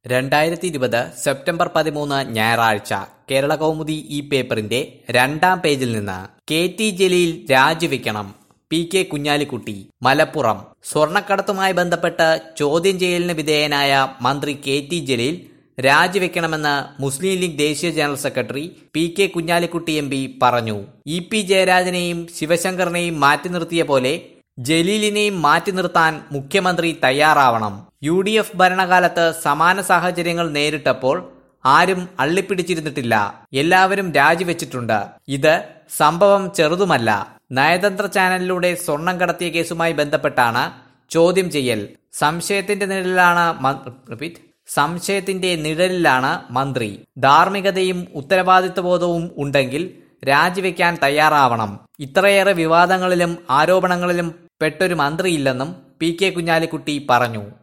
രണ്ടായിരത്തി ഇരുപത് സെപ്റ്റംബർ പതിമൂന്ന് ഞായറാഴ്ച കേരള കൗമുദി ഈ പേപ്പറിന്റെ രണ്ടാം പേജിൽ നിന്ന് കെ ടി ജലീൽ രാജിവെക്കണം പി കെ കുഞ്ഞാലിക്കുട്ടി മലപ്പുറം സ്വർണക്കടത്തുമായി ബന്ധപ്പെട്ട് ചോദ്യം ചെയ്യലിന് വിധേയനായ മന്ത്രി കെ ടി ജലീൽ രാജിവെക്കണമെന്ന് മുസ്ലിം ലീഗ് ദേശീയ general secretary P K Kunhalikutty M P പറഞ്ഞു ഇ പി ജയരാജനെയും ശിവശങ്കറിനെയും മാറ്റി നിർത്തിയ പോലെ ജലീലിനെയും മാറ്റി നിർത്താൻ മുഖ്യമന്ത്രി തയ്യാറാവണം യു ഡി എഫ് ഭരണകാലത്ത് സമാന സാഹചര്യങ്ങൾ നേരിട്ടപ്പോൾ ആരും അള്ളിപ്പിടിച്ചിരുന്നിട്ടില്ല എല്ലാവരും രാജിവെച്ചിട്ടുണ്ട് ഇത് സംഭവം ചെറുതുമല്ല നയതന്ത്ര ചാനലിലൂടെ സ്വർണം കടത്തിയ കേസുമായി ബന്ധപ്പെട്ടാണ് ചോദ്യം ചെയ്യൽ സംശയത്തിന്റെ നിഴലിലാണ് മ- റിപ്പീറ്റ് സംശയത്തിന്റെ നിഴലിലാണ് മന്ത്രി ധാർമ്മികതയും ഉത്തരവാദിത്വബോധവും ഉണ്ടെങ്കിൽ രാജിവെക്കാൻ തയ്യാറാവണം ഇത്രയേറെ വിവാദങ്ങളിലും ആരോപണങ്ങളിലും പെട്ടൊരു മന്ത്രിയില്ലെന്നും പി കെ കുഞ്ഞാലിക്കുട്ടി പറഞ്ഞു